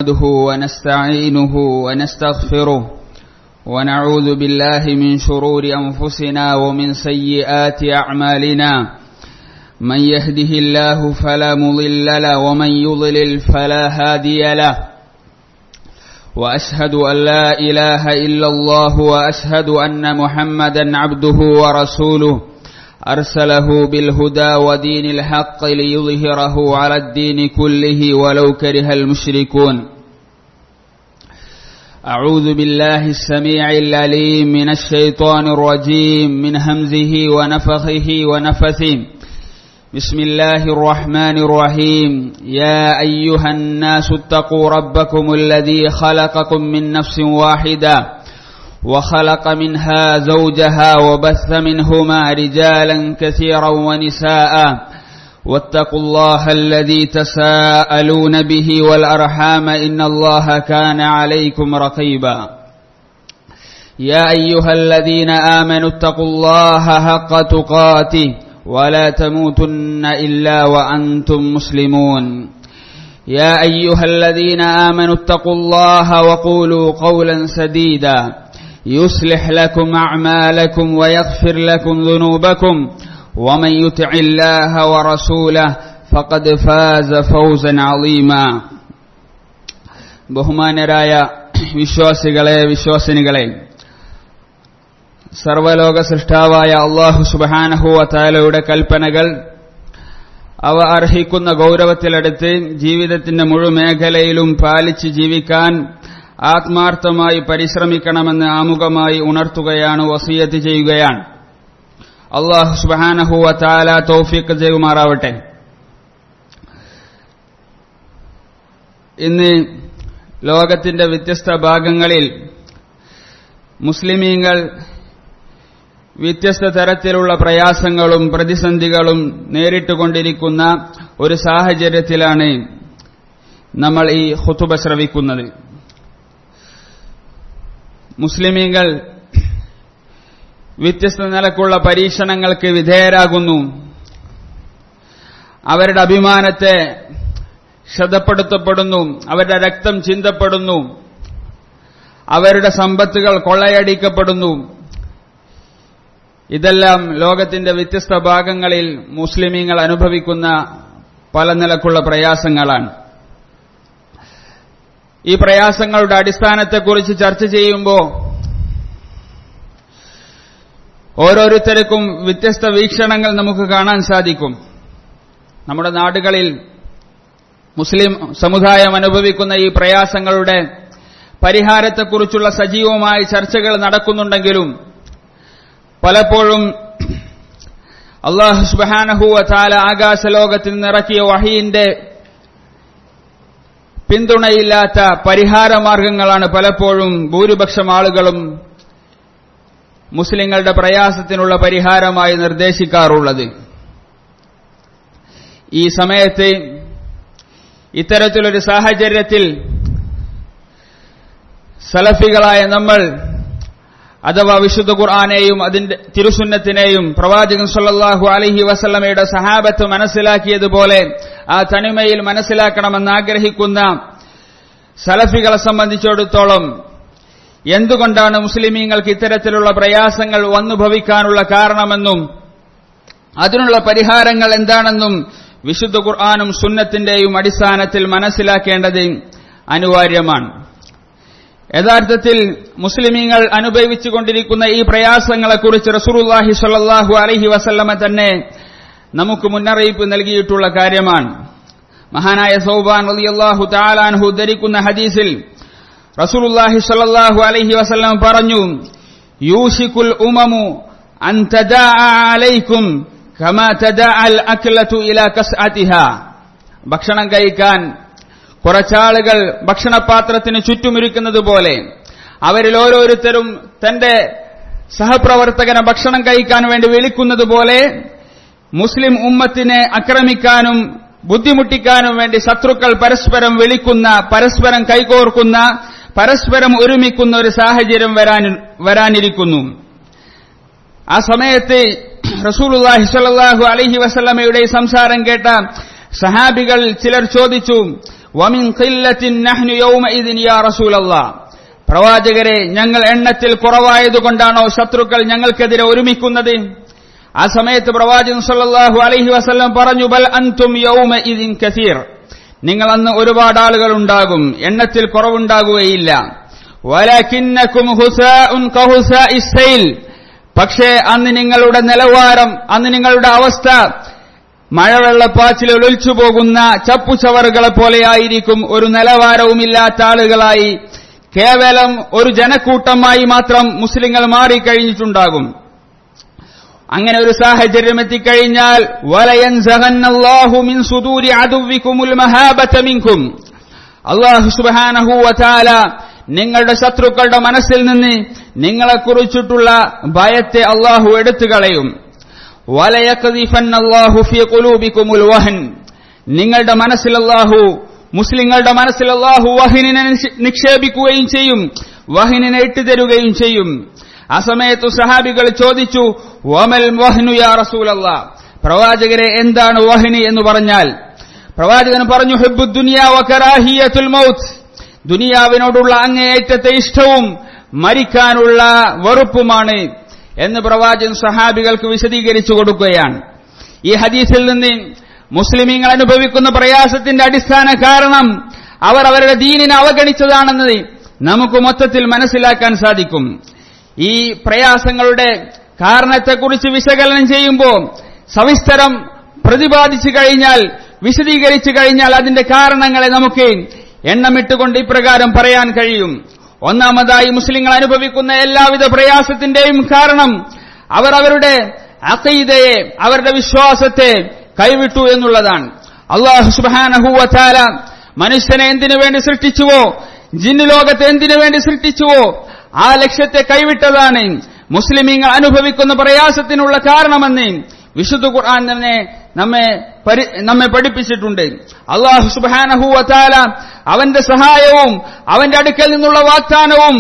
نحمده ونستعينه ونستغفره ونعوذ بالله من شرور أنفسنا ومن سيئات أعمالنا من يهده الله فلا مضل له ومن يضلل فلا هادي له وأشهد أن لا إله إلا الله وأشهد أن محمدا عبده ورسوله أرسله بالهدى ودين الحق ليظهره على الدين كله ولو كره المشركون أعوذ بالله السميع العليم من الشيطان الرجيم من همزه ونفخه ونفثه بسم الله الرحمن الرحيم يا أيها الناس اتقوا ربكم الذي خلقكم من نفس واحدة وخلق منها زوجها وبث منهما رجالا كثيرا ونساء واتقوا الله الذي تساءلون به والأرحام إن الله كان عليكم رقيبا يا أيها الذين آمنوا اتقوا الله حق تقاته ولا تموتن إلا وأنتم مسلمون يا أيها الذين آمنوا اتقوا الله وقولوا قولا سديدا يصلح لكم أعمالكم ويغفر لكم ذنوبكم ومن يطع الله ورسوله فقد فاز فوزا عظيما ബഹുമാനരായ വിശ്വാസികളെ വിശ്വാസിനികളെ സർവലോക സൃഷ്ടാവായ അള്ളാഹു സുബാനഹുവ താലയുടെ കൽപ്പനകൾ അവ അർഹിക്കുന്ന ഗൗരവത്തിലെടുത്ത് ജീവിതത്തിന്റെ മുഴുമേഖലയിലും പാലിച്ച് ജീവിക്കാൻ ആത്മാർത്ഥമായി പരിശ്രമിക്കണമെന്ന് ആമുഖമായി ഉണർത്തുകയാണ് വസീയത്ത് ചെയ്യുകയാണ് അള്ളാഹു സുബാനഹുവ താല തൗഫീഖ് ചെയ്യുമാറാവട്ടെ ഇന്ന് ലോകത്തിന്റെ വ്യത്യസ്ത ഭാഗങ്ങളിൽ മുസ്ലിമീങ്ങൾ വ്യത്യസ്ത തരത്തിലുള്ള പ്രയാസങ്ങളും പ്രതിസന്ധികളും നേരിട്ടുകൊണ്ടിരിക്കുന്ന ഒരു സാഹചര്യത്തിലാണ് നമ്മൾ ഈ ഹുത്തുബ ശ്രവിക്കുന്നത് മുസ്ലിമീങ്ങൾ വ്യത്യസ്ത നിലക്കുള്ള പരീക്ഷണങ്ങൾക്ക് വിധേയരാകുന്നു അവരുടെ അഭിമാനത്തെ ശ്രദ്ധപ്പെടുത്തപ്പെടുന്നു അവരുടെ രക്തം ചിന്തപ്പെടുന്നു അവരുടെ സമ്പത്തുകൾ കൊള്ളയടിക്കപ്പെടുന്നു ഇതെല്ലാം ലോകത്തിന്റെ വ്യത്യസ്ത ഭാഗങ്ങളിൽ മുസ്ലിമീങ്ങൾ അനുഭവിക്കുന്ന പല നിലക്കുള്ള പ്രയാസങ്ങളാണ് ഈ പ്രയാസങ്ങളുടെ അടിസ്ഥാനത്തെക്കുറിച്ച് ചർച്ച ചെയ്യുമ്പോൾ ഓരോരുത്തർക്കും വ്യത്യസ്ത വീക്ഷണങ്ങൾ നമുക്ക് കാണാൻ സാധിക്കും നമ്മുടെ നാടുകളിൽ മുസ്ലിം സമുദായം അനുഭവിക്കുന്ന ഈ പ്രയാസങ്ങളുടെ പരിഹാരത്തെക്കുറിച്ചുള്ള സജീവമായ ചർച്ചകൾ നടക്കുന്നുണ്ടെങ്കിലും പലപ്പോഴും അള്ളാഹു സുബാനഹുവ താല ആകാശലോകത്തിൽ നിന്നിറക്കിയ വഹീന്റെ പിന്തുണയില്ലാത്ത പരിഹാരമാർഗങ്ങളാണ് പലപ്പോഴും ഭൂരിപക്ഷം ആളുകളും മുസ്ലിങ്ങളുടെ പ്രയാസത്തിനുള്ള പരിഹാരമായി നിർദ്ദേശിക്കാറുള്ളത് ഈ സമയത്ത് ഇത്തരത്തിലൊരു സാഹചര്യത്തിൽ സലഫികളായ നമ്മൾ അഥവാ വിശുദ്ധ ഖുർആാനെയും അതിന്റെ തിരുസുന്നത്തിനെയും പ്രവാചകൻ സല്ലാഹു അലഹി വസല്ലമയുടെ സഹാബത്ത് മനസ്സിലാക്കിയതുപോലെ ആ തനിമയിൽ മനസ്സിലാക്കണമെന്ന് ആഗ്രഹിക്കുന്ന സലഫികളെ സംബന്ധിച്ചിടത്തോളം എന്തുകൊണ്ടാണ് മുസ്ലിമീങ്ങൾക്ക് ഇത്തരത്തിലുള്ള പ്രയാസങ്ങൾ വന്നു ഭവിക്കാനുള്ള കാരണമെന്നും അതിനുള്ള പരിഹാരങ്ങൾ എന്താണെന്നും വിശുദ്ധ ഖുർആാനും സുന്നത്തിന്റെയും അടിസ്ഥാനത്തിൽ മനസ്സിലാക്കേണ്ടത് അനിവാര്യമാണ് യഥാർത്ഥത്തിൽ മുസ്ലിമീങ്ങൾ അനുഭവിച്ചുകൊണ്ടിരിക്കുന്ന ഈ പ്രയാസങ്ങളെക്കുറിച്ച് റസൂറുല്ലാഹി സ്വല്ലല്ലാഹു അലൈഹി വസല്ലമ തന്നെ നമുക്ക് മുന്നറിയിപ്പ് നൽകിയിട്ടുള്ള കാര്യമാണ് മഹാനായ സൗബാൻ റളിയല്ലാഹു തആലാൻഹു ഉദ്ധരിക്കുന്ന ഹദീസിൽ റസൂലുള്ളാഹി സ്വല്ലല്ലാഹു അലൈഹി വസല്ലം പറഞ്ഞു യൂഷിക്കുൽ ഉമമു അൻ തദാഅ അലൈക്കും കമാ തദാഅൽ അക്ലതു ഇലാ കസ്അതിഹാ ഭക്ഷണം കഴിക്കാൻ കുറച്ചാളുകൾ ഭക്ഷണപാത്രത്തിന് ചുറ്റുമിരിക്കുന്നത് പോലെ അവരിൽ ഓരോരുത്തരും തന്റെ സഹപ്രവർത്തകനെ ഭക്ഷണം കഴിക്കാൻ വേണ്ടി വിളിക്കുന്നത് പോലെ മുസ്ലിം ഉമ്മത്തിനെ ആക്രമിക്കാനും ബുദ്ധിമുട്ടിക്കാനും വേണ്ടി ശത്രുക്കൾ പരസ്പരം വിളിക്കുന്ന പരസ്പരം കൈകോർക്കുന്ന പരസ്പരം ഒരുമിക്കുന്ന ഒരു സാഹചര്യം വരാൻ വരാനിരിക്കുന്നു ആ സമയത്ത് റസൂലുള്ളാഹി സ്വല്ലല്ലാഹു അലൈഹി വസല്ലമയുടെ ഈ സംസാരം കേട്ട സഹാബികൾ ചിലർ ചോദിച്ചു വമിൻ ഖില്ലത്തിൻ നഹ്നു യൗമഇദിൻ യാ റസൂലല്ലാഹ് പ്രവാചകരെ ഞങ്ങൾ എണ്ണത്തിൽ കുറവായതുകൊണ്ടാണോ ശത്രുക്കൾ ഞങ്ങൾക്കെതിരെ ഒരുമിക്കുന്നത് ആ സമയത്ത് പ്രവാചകൻ സല്ലല്ലാഹു അലൈഹി വസല്ലം പറഞ്ഞു ബൽ അൻതും യൗമഇദിൻ കസീർ നിങ്ങൾ അന്ന് ഒരുപാട് ആളുകൾ ഉണ്ടാകും എണ്ണത്തിൽ കുറവുണ്ടാകുകയില്ല വലകിന്നകും ഹുസാഉൻ കഹുസാഇസ് സൈൽ പക്ഷേ അന്ന് നിങ്ങളുടെ നിലവാരം അന്ന് നിങ്ങളുടെ അവസ്ഥ മഴവെള്ളപ്പാച്ചിൽ ഒളിച്ചു പോകുന്ന ചപ്പുചവറുകളെ പോലെയായിരിക്കും ഒരു നിലവാരവുമില്ലാത്ത ആളുകളായി കേവലം ഒരു ജനക്കൂട്ടമായി മാത്രം മുസ്ലിങ്ങൾ മാറിക്കഴിഞ്ഞിട്ടുണ്ടാകും അങ്ങനെ ഒരു സാഹചര്യം എത്തിക്കഴിഞ്ഞാൽ വലയൻസഹന്നല്ലാഹു മിൻ സുദൂരി അദുവിക്കുമുൽ മഹാബത മിൻകും അല്ലാഹു സുബ്ഹാനഹു വതആല നിങ്ങളുടെ ശത്രുക്കളുടെ മനസ്സിൽ നിന്ന് നിങ്ങളെക്കുറിച്ചിട്ടുള്ള ഭയത്തെ അള്ളാഹു എടുത്തു കളയും വലയക്കദീഫന്നല്ലാഹു ഫീ ഖുലൂബിക്കുമുൽ വഹൻ നിങ്ങളുടെ മനസ്സിൽ അല്ലാഹു മുസ്ലിങ്ങളുടെ മനസ്സിൽ അല്ലാഹു വഹിനിനെ നിക്ഷേപിക്കുകയും ചെയ്യും വഹിനിനെ ഇട്ടുതരുകയും ചെയ്യും ആ സമയത്ത് സഹാബികൾ ചോദിച്ചു വമൽ വഹ്നു യാ റസൂലല്ലാ പ്രവാചകരെ എന്താണ് വഹ്നി എന്ന് പറഞ്ഞാൽ പ്രവാചകൻ പറഞ്ഞു ഹെബു ദുനിയാ വകറാഹിയത്തുൽ മൗത്ത് ദുനിയാവിനോടുള്ള അങ്ങേയറ്റത്തെ ഇഷ്ടവും മരിക്കാനുള്ള വെറുപ്പുമാണ് എന്ന് പ്രവാചകൻ സഹാബികൾക്ക് വിശദീകരിച്ചു കൊടുക്കുകയാണ് ഈ ഹദീസിൽ നിന്ന് മുസ്ലിമീങ്ങൾ അനുഭവിക്കുന്ന പ്രയാസത്തിന്റെ അടിസ്ഥാന കാരണം അവർ അവരുടെ ദീനിനെ അവഗണിച്ചതാണെന്ന് നമുക്ക് മൊത്തത്തിൽ മനസ്സിലാക്കാൻ സാധിക്കും ഈ പ്രയാസങ്ങളുടെ കാരണത്തെക്കുറിച്ച് വിശകലനം ചെയ്യുമ്പോൾ സവിസ്തരം പ്രതിപാദിച്ചു കഴിഞ്ഞാൽ വിശദീകരിച്ചു കഴിഞ്ഞാൽ അതിന്റെ കാരണങ്ങളെ നമുക്ക് എണ്ണമിട്ടുകൊണ്ട് ഇപ്രകാരം പറയാൻ കഴിയും ഒന്നാമതായി മുസ്ലിങ്ങൾ അനുഭവിക്കുന്ന എല്ലാവിധ പ്രയാസത്തിന്റെയും കാരണം അവർ അവരുടെ അഖീദയെ അവരുടെ വിശ്വാസത്തെ കൈവിട്ടു എന്നുള്ളതാണ് അള്ളാഹു സുബാനഹുവല മനുഷ്യനെ എന്തിനു വേണ്ടി സൃഷ്ടിച്ചുവോ ജിന്നു ലോകത്തെ എന്തിനു വേണ്ടി സൃഷ്ടിച്ചുവോ ആ ലക്ഷ്യത്തെ കൈവിട്ടതാണ് മുസ്ലിമീങ്ങൾ അനുഭവിക്കുന്ന പ്രയാസത്തിനുള്ള കാരണമെന്ന് വിശുദ്ധ ഖുർആൻ തന്നെ നമ്മെ നമ്മെ പഠിപ്പിച്ചിട്ടുണ്ട് അള്ളാഹു സുബാനഹുവല അവന്റെ സഹായവും അവന്റെ അടുക്കൽ നിന്നുള്ള വാഗ്ദാനവും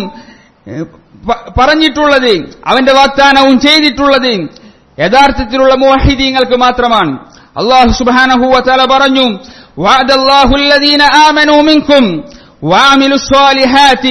പറഞ്ഞിട്ടുള്ളത് അവന്റെ വാഗ്ദാനവും ചെയ്തിട്ടുള്ളത് യഥാർത്ഥത്തിലുള്ള മുവഹിദീങ്ങൾക്ക് മാത്രമാണ് അള്ളാഹു സുബാനഹുവല പറഞ്ഞു وعد الذين آمنوا منكم وعملوا الصالحات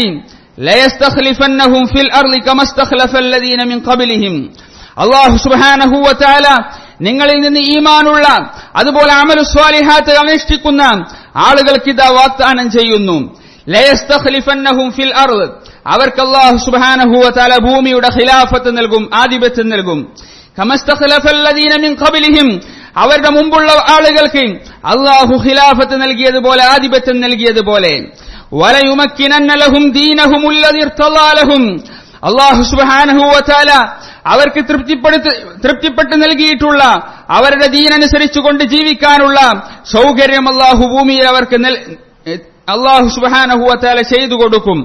ليستخلفنهم في الأرض كما استخلف الذين من قبلهم അള്ളാഹു സുബാനഹുവല നിങ്ങളിൽ നിന്ന് ഈമാനുള്ള അതുപോലെ അമലു സ്വാലിഹാത്ത് അനുഷ്ഠിക്കുന്ന ആളുകൾക്ക് ഇതാ വാഗ്ദാനം ചെയ്യുന്നു ലയസ്തഖ്ലിഫന്നഹും ഫിൽ അർദ് അവർക്ക് അള്ളാഹു സുബാനഹുവല ഭൂമിയുടെ ഖിലാഫത്ത് നൽകും ആധിപത്യം നൽകും കമസ്തഖ്ലഫല്ലദീന മിൻ ഖബലിഹിം അവരുടെ മുമ്പുള്ള ആളുകൾക്ക് അള്ളാഹു ഖിലാഫത്ത് നൽകിയതുപോലെ ആധിപത്യം നൽകിയതുപോലെ വലയുമക്കിനന്ന ലഹും ദീനഹും ഉല്ലതിർത്തലാലഹും അള്ളാഹു സുബാനഹു വതാല അവർക്ക് തൃപ്തിപ്പെടുത്ത് തൃപ്തിപ്പെട്ട് നൽകിയിട്ടുള്ള അവരുടെ ദീനനുസരിച്ചുകൊണ്ട് ജീവിക്കാനുള്ള സൗകര്യം അള്ളാഹു ഭൂമിയിൽ അവർക്ക് അള്ളാഹു സുബാനഹു വതാല ചെയ്തു കൊടുക്കും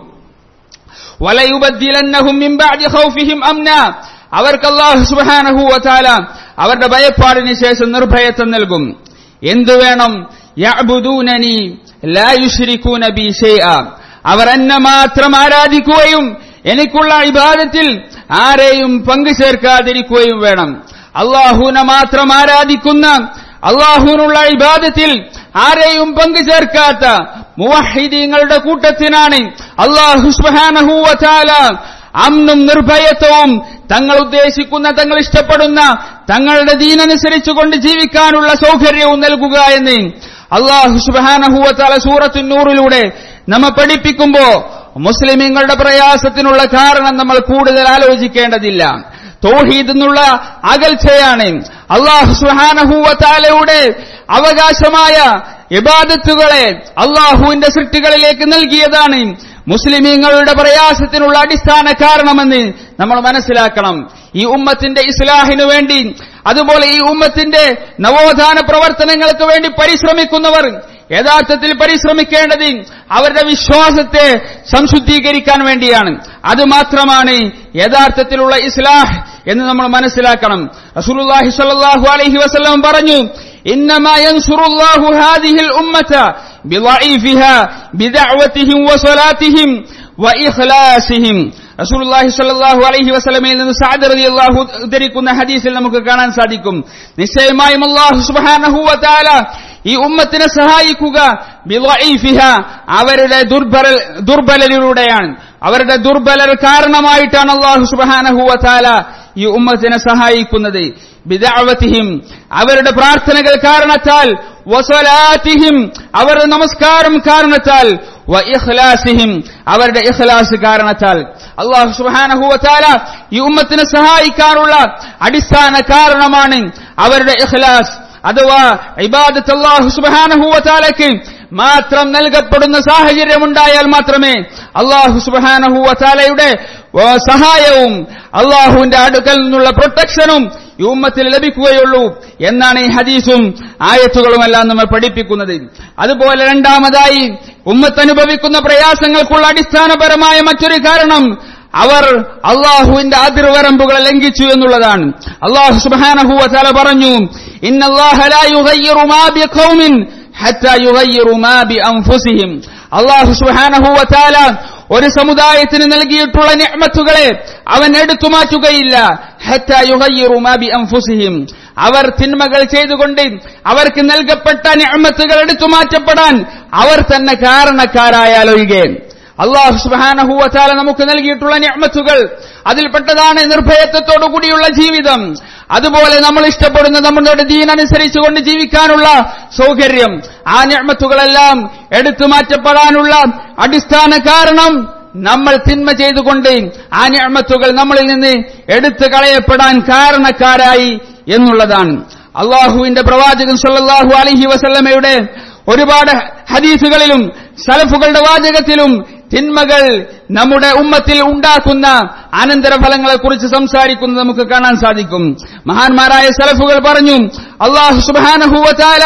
വലയുബദ്ദിലന്നഹും മിൻ ബഅദി ഖൗഫിഹിം അംന അവർക്ക് അള്ളാഹു സുബാനഹു വതാല അവരുടെ ഭയപ്പാടിന് ശേഷം നിർഭയത്വം നൽകും എന്തു വേണം യഅബുദൂനനി ലാ യുശ്രികൂന ബി ഷൈഅ അവർ എന്നെ മാത്രം ആരാധിക്കുകയും എനിക്കുള്ള ഇബാദത്തിൽ ആരെയും പങ്കു ചേർക്കാതിരിക്കുകയും വേണം അള്ളാഹുവിനെ മാത്രം ആരാധിക്കുന്ന അള്ളാഹുവിനുള്ള ഇബാദത്തിൽ ആരെയും പങ്കു ചേർക്കാത്ത മുവഹിദീങ്ങളുടെ കൂട്ടത്തിനാണ് അള്ളാഹു സുബാനഹൂവല അമ്നും നിർഭയത്വവും തങ്ങൾ ഉദ്ദേശിക്കുന്ന തങ്ങൾ ഇഷ്ടപ്പെടുന്ന തങ്ങളുടെ ദീനനുസരിച്ചുകൊണ്ട് ജീവിക്കാനുള്ള സൗകര്യവും നൽകുക എന്ന് അള്ളാഹു സുബാനഹുവല സൂറത്തുന്നൂറിലൂടെ നമ്മെ പഠിപ്പിക്കുമ്പോ മുസ്ലിമീങ്ങളുടെ പ്രയാസത്തിനുള്ള കാരണം നമ്മൾ കൂടുതൽ ആലോചിക്കേണ്ടതില്ല തൗഹീദ് എന്നുള്ള അകൽച്ചയാണ് അള്ളാഹു സുഹാനഹൂവത്താലയുടെ അവകാശമായ ഇബാദത്തുകളെ അള്ളാഹുവിന്റെ സൃഷ്ടികളിലേക്ക് നൽകിയതാണ് മുസ്ലിമീങ്ങളുടെ പ്രയാസത്തിനുള്ള അടിസ്ഥാന കാരണമെന്ന് നമ്മൾ മനസ്സിലാക്കണം ഈ ഉമ്മത്തിന്റെ ഇസ്ലാഹിനു വേണ്ടി അതുപോലെ ഈ ഉമ്മത്തിന്റെ നവോത്ഥാന പ്രവർത്തനങ്ങൾക്ക് വേണ്ടി പരിശ്രമിക്കുന്നവർ യഥാർത്ഥത്തിൽ പരിശ്രമിക്കേണ്ടത് അവരുടെ വിശ്വാസത്തെ സംശുദ്ധീകരിക്കാൻ വേണ്ടിയാണ് അത് മാത്രമാണ് യഥാർത്ഥത്തിലുള്ള ഇസ്ലാഹ് എന്ന് നമ്മൾ മനസ്സിലാക്കണം റസൂലുള്ളാഹി സ്വല്ലല്ലാഹു അലൈഹി വസല്ലം പറഞ്ഞു إنما ينصر الله هذه الأمة بضعيفها بدعوتهم وصلاتهم وإخلاصهم റസൂലുള്ളാഹി സ്വല്ലല്ലാഹു അലൈഹി വസല്ലമയിൽ നിന്ന് സഅദ് റളിയല്ലാഹു ഉദ്ധരിക്കുന്ന ഹദീസിൽ നമുക്ക് കാണാൻ സാധിക്കും നിശ്ചയമായും അല്ലാഹു സുബ്ഹാനഹു വതആല ഈ ഉമ്മത്തിനെ സഹായിക്കുക ബിളഈഫിഹ അവരുടെ ദുർബല ദുർബലരിലൂടെയാണ് അവരുടെ ദുർബലർ കാരണമായിട്ടാണ് അള്ളാഹു സുബ്ഹാനഹു വതആല ഈ ഉമ്മത്തിനെ സഹായിക്കുന്നത് ബിദഅവതിഹിം അവരുടെ പ്രാർത്ഥനകൾ കാരണത്താൽ വസലാത്തിഹിം അവരുടെ നമസ്കാരം കാരണത്താൽ വ ഇഖ്ലാസിഹിം അവരുടെ ഇഖ്ലാസ് കാരണത്താൽ അള്ളാഹു സുബ്ഹാനഹു വതആല ഈ ഉമ്മത്തിനെ സഹായിക്കാനുള്ള അടിസ്ഥാന കാരണമാണ് അവരുടെ ഇഖ്ലാസ് അഥവാ ഇബാദത്ത് അള്ളാഹു സുബ്ഹാനഹു വതആലയ്ക്ക് മാത്രം നൽകപ്പെടുന്ന സാഹചര്യമുണ്ടായാൽ മാത്രമേ അള്ളാഹു സുബ്ഹാനഹു വതആലയുടെ സഹായവും അള്ളാഹുവിന്റെ അടുക്കൽ നിന്നുള്ള പ്രൊട്ടക്ഷനും ഈ ഉമ്മത്തിൽ ലഭിക്കുകയുള്ളൂ എന്നാണ് ഈ ഹദീസും ആയത്തുകളുമെല്ലാം നമ്മെ പഠിപ്പിക്കുന്നത് അതുപോലെ രണ്ടാമതായി ഉമ്മത്ത് അനുഭവിക്കുന്ന പ്രയാസങ്ങൾക്കുള്ള അടിസ്ഥാനപരമായ മറ്റൊരു കാരണം അവർ അള്ളാഹുവിന്റെ അതിർവരമ്പുകളെ ലംഘിച്ചു എന്നുള്ളതാണ് അള്ളാഹു സുബാനഹു വല പറഞ്ഞു അള്ളാഹു സുബാനഹു വല ഒരു സമുദായത്തിന് നൽകിയിട്ടുള്ള നിഅമത്തുകളെ അവൻ എടുത്തു മാറ്റുകയില്ല അവർ തിന്മകൾ ചെയ്തുകൊണ്ട് അവർക്ക് നൽകപ്പെട്ട നിഅമത്തുകൾ എടുത്തു മാറ്റപ്പെടാൻ അവർ തന്നെ കാരണക്കാരായാലൊഴികെ അള്ളാഹു സുബാനഹുവല നമുക്ക് നൽകിയിട്ടുള്ള നിഅമത്തുകൾ അതിൽപ്പെട്ടതാണ് നിർഭയത്വത്തോടു കൂടിയുള്ള ജീവിതം അതുപോലെ നമ്മൾ ഇഷ്ടപ്പെടുന്ന നമ്മുടെ ദീനനുസരിച്ചുകൊണ്ട് ജീവിക്കാനുള്ള സൗകര്യം ആ നിഅമത്തുകളെല്ലാം എടുത്തു മാറ്റപ്പെടാനുള്ള അടിസ്ഥാന കാരണം നമ്മൾ തിന്മ ചെയ്തുകൊണ്ട് ആ നിഅമത്തുകൾ നമ്മളിൽ നിന്ന് എടുത്തു കളയപ്പെടാൻ കാരണക്കാരായി എന്നുള്ളതാണ് അള്ളാഹുവിന്റെ പ്രവാചകൻ സല്ലല്ലാഹു അലൈഹി വസല്ലമയുടെ ഒരുപാട് ഹദീസുകളിലും സലഫുകളുടെ വാചകത്തിലും തിന്മകൾ നമ്മുടെ ഉമ്മത്തിൽ ഉണ്ടാക്കുന്ന അനന്തരഫലങ്ങളെ കുറിച്ച് സംസാരിക്കുന്നത് നമുക്ക് കാണാൻ സാധിക്കും മഹാന്മാരായ സലഫുകൾ പറഞ്ഞു അള്ളാഹു സുബാനഹുവല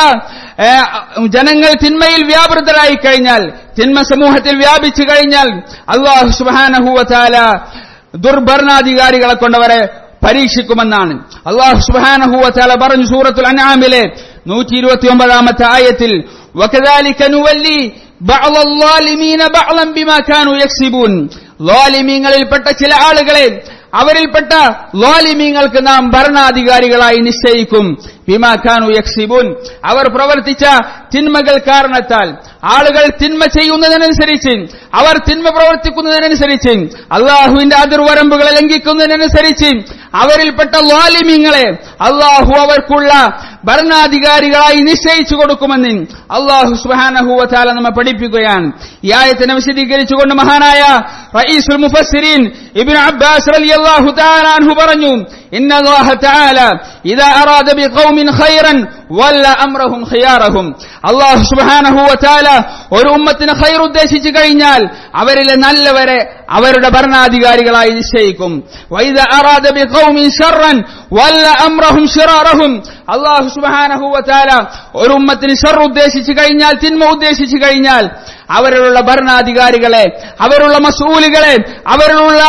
ജനങ്ങൾ തിന്മയിൽ വ്യാപൃതരായി കഴിഞ്ഞാൽ തിന്മ സമൂഹത്തിൽ വ്യാപിച്ചു കഴിഞ്ഞാൽ അള്ളാഹു സുബാനഹുവല ദുർഭരണാധികാരികളെ കൊണ്ടവരെ പരീക്ഷിക്കുമെന്നാണ് അള്ളാഹു സുബാനഹുവല പറഞ്ഞു സൂറത്തുൽ അനാമിലെ നൂറ്റി ഇരുപത്തി ഒമ്പതാമത്തെ ആയത്തിൽ وكذلك نولي بعض الظالمين بعضا بما كانوا يكسبون ظالمീങ്ങളിൽപ്പെട്ട ചില ആളുകളെ അവരിൽപ്പെട്ട ലാലിമീങ്ങൾക്ക് നാം ഭരണാധികാരികളായി നിശ്ചയിക്കും ബിമാഖാനു യക്സിബുൻ അവർ പ്രവർത്തിച്ച തിന്മകൾ കാരണത്താൽ ആളുകൾ തിന്മ ചെയ്യുന്നതിനനുസരിച്ച് അവർ തിന്മ പ്രവർത്തിക്കുന്നതിനനുസരിച്ച് അള്ളാഹുവിന്റെ അതിർവരമ്പുകളെ ലംഘിക്കുന്നതിനനുസരിച്ച് അവരിൽപ്പെട്ട ലാലിമീങ്ങളെ അള്ളാഹു അവർക്കുള്ള ഭരണാധികാരികളായി നിശ്ചയിച്ചു കൊടുക്കുമെന്ന് അള്ളാഹു സുബാനഹുവല നമ്മെ പഠിപ്പിക്കുകയാണ് ഈ ആയത്തിനെ വിശദീകരിച്ചുകൊണ്ട് മഹാനായ റയീസുൽ മുഫസ്സിരീൻ ഇബ്നു അബ്ബാസ് റളിയല്ലാഹു തആല അൻഹു പറഞ്ഞു ഇന്ന അല്ലാഹ തആല ഇദാ അറാദ ബിഖൗമിൻ ഖൈറൻ വല്ല അംറഹും ഖിയാറഹും അല്ലാഹു സുബ്ഹാനഹു വതആല ഒരു ഉമ്മത്തിന് ഖൈർ ഉദ്ദേശിച്ചു കഴിഞ്ഞാൽ അവരിലെ നല്ലവരെ അവരുടെ ഭരണാധികാരികളായി നിശ്ചയിക്കും വൈദ അറാദ ബിഖൗമിൻ ശർറൻ വല്ല അംറഹും ശിറാറഹും അല്ലാഹു സുബ്ഹാനഹു വതആല ഒരു ഉമ്മത്തിന് ഷർ ഉദ്ദേശിച്ചു കഴിഞ്ഞാൽ തിന്മ ഉദ്ദേശിച്ചു കഴിഞ്ഞാൽ അവരിലുള്ള ഭരണാധികാരികളെ അവരുള്ള മസൂലുകളെ അവരിലുള്ള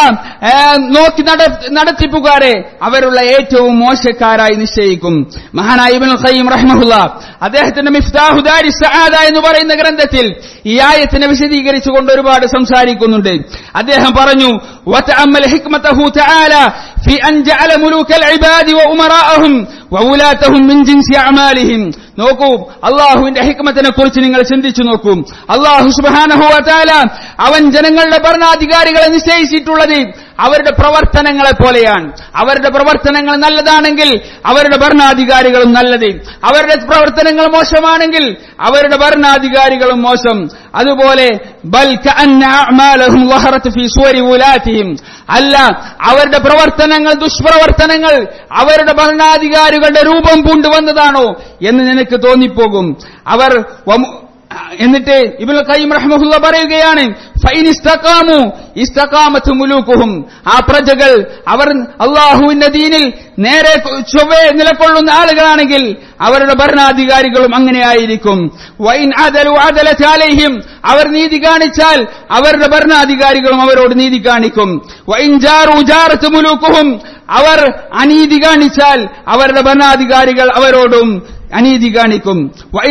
നോക്കി നടത്തിപ്പുകാരെ അവരുള്ള ഏറ്റവും മോശക്കാരായി നിശ്ചയിക്കും മഹാനായ ഇബ്നുൽ ഖയ്യിം റഹ്മഹുല്ല അദ്ദേഹത്തിന്റെ മിഫ്താഹു ദാരി സആദ എന്ന് പറയുന്ന ഗ്രന്ഥത്തിൽ ഈ ആയത്തിനെ വിശദീകരിച്ചുകൊണ്ട് ഒരുപാട് സംസാരിക്കുന്നുണ്ട് അദ്ദേഹം പറഞ്ഞു وتأمل حكمته تعالى في أن جعل ملوك العباد وأمراءهم وولاتهم من جنس أعمالهم നോക്കൂ അള്ളാഹുവിന്റെ ഹിക്മത്തിനെ കുറിച്ച് നിങ്ങൾ ചിന്തിച്ചു നോക്കൂ അള്ളാഹു സുബാനഹുല അവൻ ജനങ്ങളുടെ ഭരണാധികാരികളെ നിശ്ചയിച്ചിട്ടുള്ളത് അവരുടെ പ്രവർത്തനങ്ങളെ പോലെയാണ് അവരുടെ പ്രവർത്തനങ്ങൾ നല്ലതാണെങ്കിൽ അവരുടെ ഭരണാധികാരികളും നല്ലത് അവരുടെ പ്രവർത്തനങ്ങൾ മോശമാണെങ്കിൽ അവരുടെ ഭരണാധികാരികളും മോശം അതുപോലെ അല്ല അവരുടെ പ്രവർത്തനങ്ങൾ ദുഷ്പ്രവർത്തനങ്ങൾ അവരുടെ ഭരണാധികാരികളുടെ രൂപം പൂണ്ടുവന്നതാണോ എന്ന് നിനക്ക് തോന്നിപ്പോകും അവർ എന്നിട്ട് ഇബുൽ ഖയ്യിം റഹ്മഹുല്ല പറയുകയാണ് ഫൈനിസ്തഖാമു ഇസ്തഖാമത്ത് മുലൂക്കുഹും ആ പ്രജകൾ അവർ അള്ളാഹുവിന്റെ ദീനിൽ നേരെ ചൊവ്വേ നിലകൊള്ളുന്ന ആളുകളാണെങ്കിൽ അവരുടെ ഭരണാധികാരികളും അങ്ങനെയായിരിക്കും വൈൻ അദലു അദലത്താലേഹിം അവർ നീതി കാണിച്ചാൽ അവരുടെ ഭരണാധികാരികളും അവരോട് നീതി കാണിക്കും വൈൻ ജാറു ജാറത്ത് മുലൂക്കുഹും അവർ അനീതി കാണിച്ചാൽ അവരുടെ ഭരണാധികാരികൾ അവരോടും അനീതി കാണിക്കും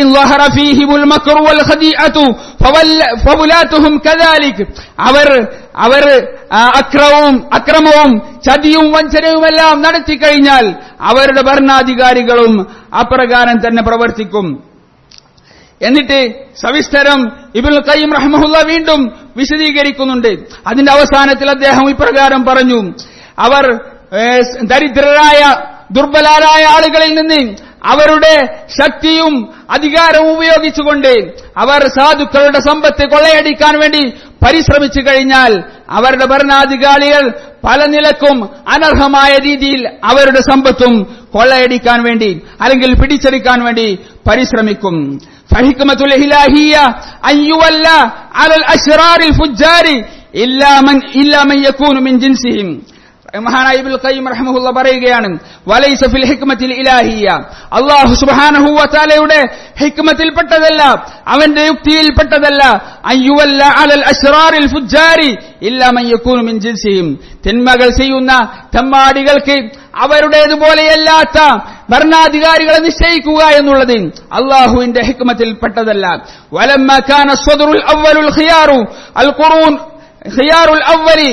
അവർ അവർ അക്രമവും അക്രമവും ചതിയും വഞ്ചനയുമെല്ലാം നടത്തി കഴിഞ്ഞാൽ അവരുടെ ഭരണാധികാരികളും അപ്രകാരം തന്നെ പ്രവർത്തിക്കും എന്നിട്ട് സവിസ്തരം ഇബുൽ ഖയ്യിം റഹ്മഹുല്ല വീണ്ടും വിശദീകരിക്കുന്നുണ്ട് അതിന്റെ അവസാനത്തിൽ അദ്ദേഹം ഇപ്രകാരം പറഞ്ഞു അവർ ഏഹ്, ദരിദ്രരായ ദുർബലരായ ആളുകളിൽ നിന്ന് അവരുടെ ശക്തിയും അധികാരവും ഉപയോഗിച്ചുകൊണ്ട് അവർ സാധുക്കളുടെ സമ്പത്ത് കൊള്ളയടിക്കാൻ വേണ്ടി പരിശ്രമിച്ചു കഴിഞ്ഞാൽ അവരുടെ ഭരണാധികാരികൾ പല നിലക്കും അനർഹമായ രീതിയിൽ അവരുടെ സമ്പത്തും കൊള്ളയടിക്കാൻ വേണ്ടി അല്ലെങ്കിൽ പിടിച്ചെടുക്കാൻ വേണ്ടി പരിശ്രമിക്കും فحكمة الإلهية أن يولى على الأشرار الفجار إلا من إلا من يكون من جنسهم മഹാനായ ഇബ്നുൽ ഖയ്യിം റഹ്മഹുള്ള പറയുകയാണ് വലൈസ ഫിൽ ഹിക്മത്തിൽ ഇലാഹിയ അല്ലാഹു സുബ്ഹാനഹു വ തആലയുടെ ഹിക്മത്തിൽപ്പെട്ടതല്ല അവന്റെ യുക്തിയിൽപ്പെട്ടതല്ല അയ്യുവല്ല അലൽ അശ്റാറിൽ ഫുജ്ജാരി ഇല്ലാ മൻ യകൂനു മിൻ ജിൻസിഹിം തിന്മകൾ ചെയ്യുന്ന തെമ്മാടികൾക്ക് അവരുടേതുപോലെയല്ലാത്ത ഭരണാധികാരികളെ നിശ്ചയിക്കുക എന്നുള്ളത് അള്ളാഹുവിന്റെ ഹിക്മത്തിൽപ്പെട്ടതല്ല വലമ്മ കാന സ്വദറുൽ അവലുൽ ഖിയാറു അൽ ഖുറൂൻ ഖിയാറുൽ അവലി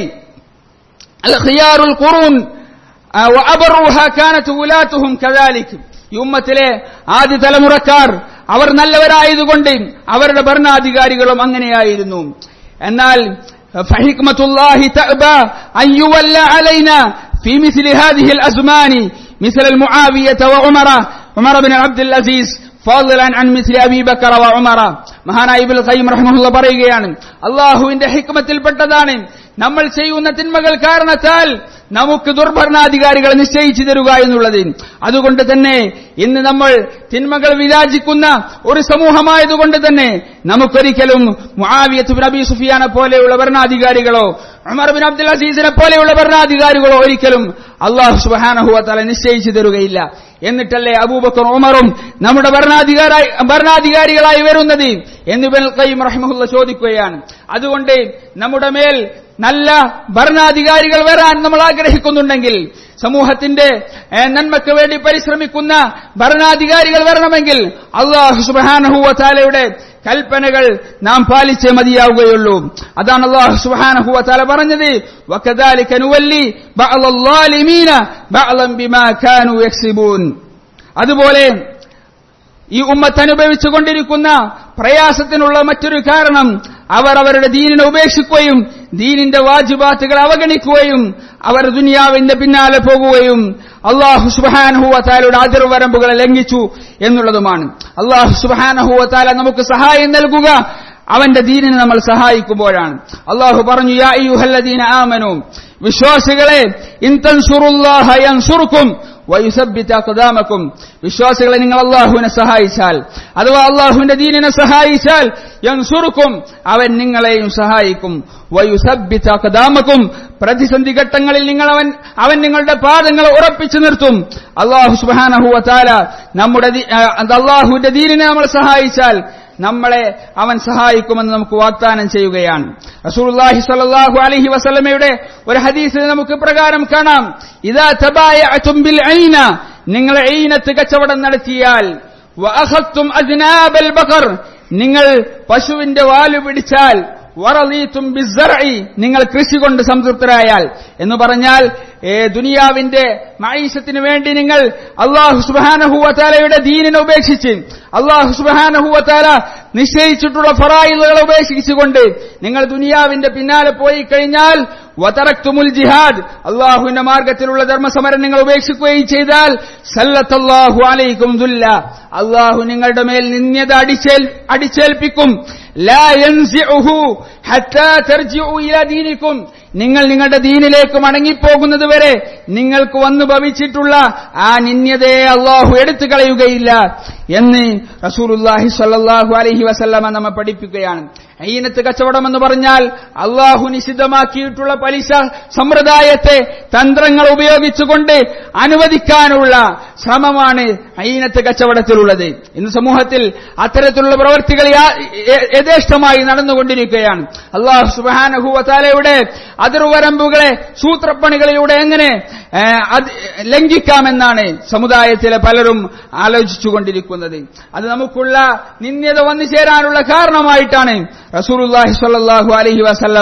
الخيار القرون آه، وأبروها كانت ولاتهم كذلك ഈ ഉമ്മത്തിലെ ആദ്യ തലമുറക്കാർ അവർ നല്ലവരായതുകൊണ്ട് അവരുടെ ഭരണാധികാരികളും അങ്ങനെയായിരുന്നു എന്നാൽ فحكمة الله تأبى أن يولى علينا في مثل هذه الأزمان مثل المعاوية وعمر عمر بن عبد العزيز فضلا عن مثل أبي بكر وعمر മഹാനായ ഇബ്നുൽ ഖയ്യിം റഹ്മഹുള്ള പറയുകയാണ് അള്ളാഹുവിന്റെ ഹിക്മത്തിൽപ്പെട്ടതാണ് നമ്മൾ ചെയ്യുന്ന തിന്മകൾ കാരണത്താൽ നമുക്ക് ദുർഭരണാധികാരികളെ നിശ്ചയിച്ചു തരുക എന്നുള്ളത് അതുകൊണ്ട് തന്നെ ഇന്ന് നമ്മൾ തിന്മകൾ വിരാജിക്കുന്ന ഒരു സമൂഹമായതുകൊണ്ട് തന്നെ നമുക്കൊരിക്കലും മുആവിയത്ത് ബിൻ അബി സുഫിയാനെ പോലെയുള്ള ഭരണാധികാരികളോ ഉമർ ബിൻ അബ്ദുൽ അസീസിനെ പോലെയുള്ള ഭരണാധികാരികളോ ഒരിക്കലും അള്ളാഹു സുബാനഹുവ തല നിശ്ചയിച്ചു തരുകയില്ല എന്നിട്ടല്ലേ അബൂബക്കർ ഉമറും നമ്മുടെ ഭരണാധികാരായി ഭരണാധികാരികളായി വരുന്നത് എന്ന് ബിൻ ഖയ്യിം റഹ്മഹുല്ല ചോദിക്കുകയാണ് അതുകൊണ്ട് നമ്മുടെ മേൽ നല്ല ഭരണാധികാരികൾ വരാൻ നമ്മൾ ആഗ്രഹിക്കുന്നുണ്ടെങ്കിൽ സമൂഹത്തിന്റെ ഏഹ്, നന്മയ്ക്ക് വേണ്ടി പരിശ്രമിക്കുന്ന ഭരണാധികാരികൾ വരണമെങ്കിൽ അള്ളാഹു സുബാനഹുവ താലയുടെ കൽപ്പനകൾ നാം പാലിച്ചേ മതിയാവുകയുള്ളൂ അതാണ് അള്ളാഹു സുബ്ഹാനഹു വതആല പറഞ്ഞത് വകദാലിക നുവല്ലി ബഅദൽ ളാലിമീന ബഅദൻ ബിമാ കാനൂ യക്സിബൂൻ അതുപോലെ ഈ ഉമ്മത്ത് അനുഭവിച്ചു കൊണ്ടിരിക്കുന്ന പ്രയാസത്തിനുള്ള മറ്റൊരു കാരണം അവർ അവരുടെ ദീനിനെ ഉപേക്ഷിക്കുകയും ദീനിന്റെ വാജിബാത്തുകൾ അവഗണിക്കുകയും അവർ ദുനിയാവിന്റെ പിന്നാലെ പോകുകയും അള്ളാഹു സുബാനഹുവത്താലയുടെ അതിർവരമ്പുകളെ ലംഘിച്ചു എന്നുള്ളതുമാണ് അള്ളാഹു സുബാനഹുവത്താല നമുക്ക് സഹായം നൽകുക അവന്റെ ദീനിനെ നമ്മൾ സഹായിക്കുമ്പോഴാണ് അള്ളാഹു പറഞ്ഞു യാ അയ്യുഹല്ലദീന ആമനു വിശ്വാസികളെ ഇൻ തൻസുറുല്ലാഹ യൻസുറുക്കും വയുസബ്ബിത അഖദാമക്കും വിശ്വാസികളെ നിങ്ങൾ അള്ളാഹുവിനെ സഹായിച്ചാൽ അഥവാ അള്ളാഹുവിന്റെ ദീനിനെ സഹായിച്ചാൽ യൻസുറുക്കും അവൻ നിങ്ങളെയും സഹായിക്കും വയുസബ്ബിത അഖദാമക്കും പ്രതിസന്ധി ഘട്ടങ്ങളിൽ നിങ്ങൾ അവൻ അവൻ നിങ്ങളുടെ പാദങ്ങളെ ഉറപ്പിച്ചു നിർത്തും അള്ളാഹു സുബ്ഹാനഹു വതആല നമ്മുടെ ദീ- ആ, അള്ളാഹുവിന്റെ ദീനിനെ നമ്മൾ സഹായിച്ചാൽ നമ്മളെ അവൻ സഹായിക്കുമെന്ന് നമുക്ക് വാഗ്ദാനം ചെയ്യുകയാണ് റസൂലുള്ളാഹി സ്വല്ലല്ലാഹു അലൈഹി വസല്ലമയുടെ ഒരു ഹദീസിൽ നമുക്ക് പ്രകാരം കാണാം ഇദാ തബായഅതും ബിൽ ഐന നിങ്ങൾ ഐനത്ത് കച്ചവടം നടത്തിയാൽ വഅഖത്തും അദ്നാബൽ ബഖർ നിങ്ങൾ പശുവിന്റെ വാല് പിടിച്ചാൽ വറളീതും ബിസ്സർഇ നിങ്ങൾ കൃഷി കൊണ്ട് സംതൃപ്തരായാൽ എന്ന് പറഞ്ഞാൽ ഏ, ദുനിയാവിന്റെ മൈഷത്തിന് വേണ്ടി നിങ്ങൾ അള്ളാഹു സുബ്ഹാനഹു വതആലയുടെ ദീനിനെ ഉപേക്ഷിച്ച് അള്ളാഹു സുബ്ഹാനഹു വതആല നിശ്ചയിച്ചിട്ടുള്ള ഫറായിലുകളെ ഉപേക്ഷിച്ചുകൊണ്ട് നിങ്ങൾ ദുനിയാവിന്റെ പിന്നാലെ പോയി കഴിഞ്ഞാൽ വതറക്തുമുൽ ജിഹാദ് അള്ളാഹുവിന്റെ മാർഗത്തിലുള്ള ധർമ്മസമരം നിങ്ങൾ ഉപേക്ഷിക്കുകയും ചെയ്താൽ സല്ലത്തല്ലാഹു അലൈക്കും ദുല്ല അള്ളാഹു നിങ്ങളുടെ മേൽ നിന്യത അടിച്ചേൽ അടിച്ചേൽപ്പിക്കും ലാ യൻസിഉഹു ഹത്താ തർജിഉ ഇലാ ദീനിക്കും നിങ്ങൾ നിങ്ങളുടെ ദീനിലേക്ക് മടങ്ങിപ്പോകുന്നത് വരെ നിങ്ങൾക്ക് വന്നു ഭവിച്ചിട്ടുള്ള ആ നിന്യതയെ അള്ളാഹു എടുത്തു കളയുകയില്ല എന്ന് റസൂലുല്ലാഹി സ്വല്ലല്ലാഹു അലൈഹി വസല്ലമ നമ്മെ പഠിപ്പിക്കുകയാണ് അയ്യനത്ത് കച്ചവടം എന്ന് പറഞ്ഞാൽ അള്ളാഹു നിഷിദ്ധമാക്കിയിട്ടുള്ള പലിശ സമ്പ്രദായത്തെ തന്ത്രങ്ങൾ ഉപയോഗിച്ചുകൊണ്ട് അനുവദിക്കാനുള്ള ശ്രമമാണ് അയ്യനത്ത് കച്ചവടത്തിലുള്ളത് ഇന്ന് സമൂഹത്തിൽ അത്തരത്തിലുള്ള പ്രവൃത്തികൾ യാ- യ- യഥേഷ്ടമായി നടന്നുകൊണ്ടിരിക്കുകയാണ് അള്ളാഹു സുബാനഹുവത്താലയുടെ അതിർവരമ്പുകളെ സൂത്രപ്പണികളിലൂടെ എങ്ങനെ ഏ, അത് ലംഘിക്കാമെന്നാണ് സമുദായത്തിലെ പലരും ആലോചിച്ചുകൊണ്ടിരിക്കുന്നത് അത് നമുക്കുള്ള നിന്ദ്യത വന്നു ചേരാനുള്ള കാരണമായിട്ടാണ് റസൂലുള്ളാഹി സ്വല്ലല്ലാഹു അലൈഹി വസല്ലമ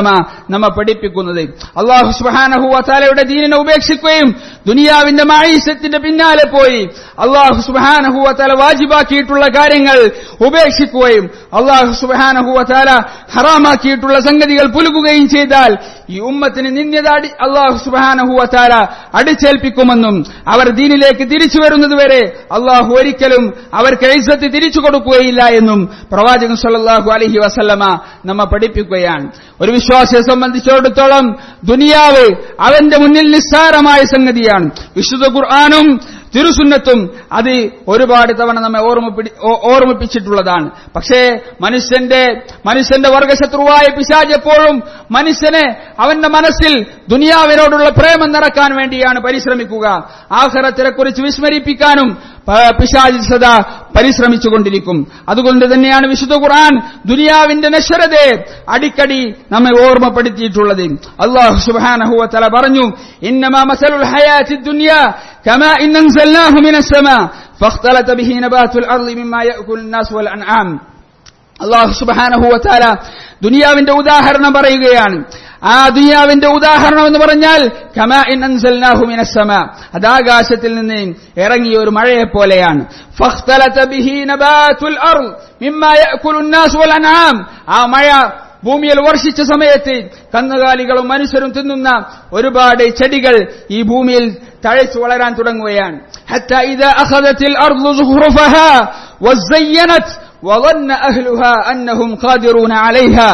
നമ്മെ പഠിപ്പിക്കുന്നത് അള്ളാഹു സുബാനഹു വത്താലയുടെ ദീനിനെ ഉപേക്ഷിക്കുകയും ദുനിയാവിന്റെ മായീസത്തിന്റെ പിന്നാലെ പോയി അള്ളാഹു സുബാനഹു വത്താല വാജിബാക്കിയിട്ടുള്ള കാര്യങ്ങൾ ഉപേക്ഷിക്കുകയും അള്ളാഹു സുബാനഹു വത്താല ഹറാമാക്കിയിട്ടുള്ള സംഗതികൾ പുലുകുകയും ചെയ്താൽ ഈ ഉമ്മത്തിന് നിന്യത അടി- അള്ളാഹു സുബാനഹു വത്താല അടിച്ചേൽപ്പിക്കുമെന്നും അവർ ദീനിലേക്ക് തിരിച്ചു വരുന്നതുവരെ അള്ളാഹു ഒരിക്കലും അവർക്ക് ഐസത്ത് തിരിച്ചു കൊടുക്കുകയില്ല എന്നും പ്രവാചകൻ സല്ലല്ലാഹു അലൈഹി വസല്ലമ നമ്മെ പഠിപ്പിക്കുകയാണ് ഒരു വിശ്വാസിയെ സംബന്ധിച്ചിടത്തോളം ദുനിയാവ് അവന്റെ മുന്നിൽ നിസ്സാരമായ സംഗതിയാണ് വിശുദ്ധ ഖുർആാനും തിരുസുന്നത്തും അത് ഒരുപാട് തവണ നമ്മെ ഓർമ്മപ്പിടി- ഓ- ഓർമ്മിപ്പിച്ചിട്ടുള്ളതാണ് പക്ഷേ മനുഷ്യന്റെ മനുഷ്യന്റെ വർഗശത്രുവായ പിശാജ് എപ്പോഴും മനുഷ്യനെ അവന്റെ മനസ്സിൽ ദുനിയാവിനോടുള്ള പ്രേമം നിറക്കാൻ വേണ്ടിയാണ് പരിശ്രമിക്കുക ആഹ്റത്തിനെ കുറിച്ച് വിസ്മരിപ്പിക്കാനും പ- പിശാച് സദാ പരിശ്രമിച്ചുകൊണ്ടിരിക്കും അതുകൊണ്ട് തന്നെയാണ് വിശുദ്ധ ഖുർആൻ ദുനിയാവിന്റെ നശ്വരതയെ അടിക്കടി നമ്മെ ഓർമ്മപ്പെടുത്തിയിട്ടുള്ളത് അള്ളാഹു സുബ്ഹാനഹു വതആല പറഞ്ഞു ഇന്നമാ മസലുൽ ഹയാത്തി ദുനിയ കമാ ഇന്നൻസൽനാഹു മിനസ് സമാ فاختلط به نبات الأرض مما يأكل الناس والأنعام അള്ളാഹു സുബാനഹു വത്താല ദുനിയാവിന്റെ ഉദാഹരണം പറയുകയാണ് ആ ദുനിയാവിന്റെ ഉദാഹരണം എന്ന് പറഞ്ഞാൽ കമാ ഇൻ അൻസൽനാഹു മിനസ് സമ അത് ആകാശത്തിൽ നിന്ന് ഇറങ്ങിയ ഒരു മഴയെ പോലെയാണ് ഫഖ്തലത ബിഹി നബാതുൽ അർദ് മിമ്മാ യഅകുലു الناس والأنعام ആ മഴ ഭൂമിയിൽ വർഷിച്ച സമയത്ത് കന്നുകാലികളും മനുഷ്യരും തിന്നുന്ന ഒരുപാട് ചെടികൾ ഈ ഭൂമിയിൽ തഴച്ചു വളരാൻ തുടങ്ങുകയാണ് حتى إذا أخذت الأرض زخرفها وزينت وظن أهلها أنهم قادرون عليها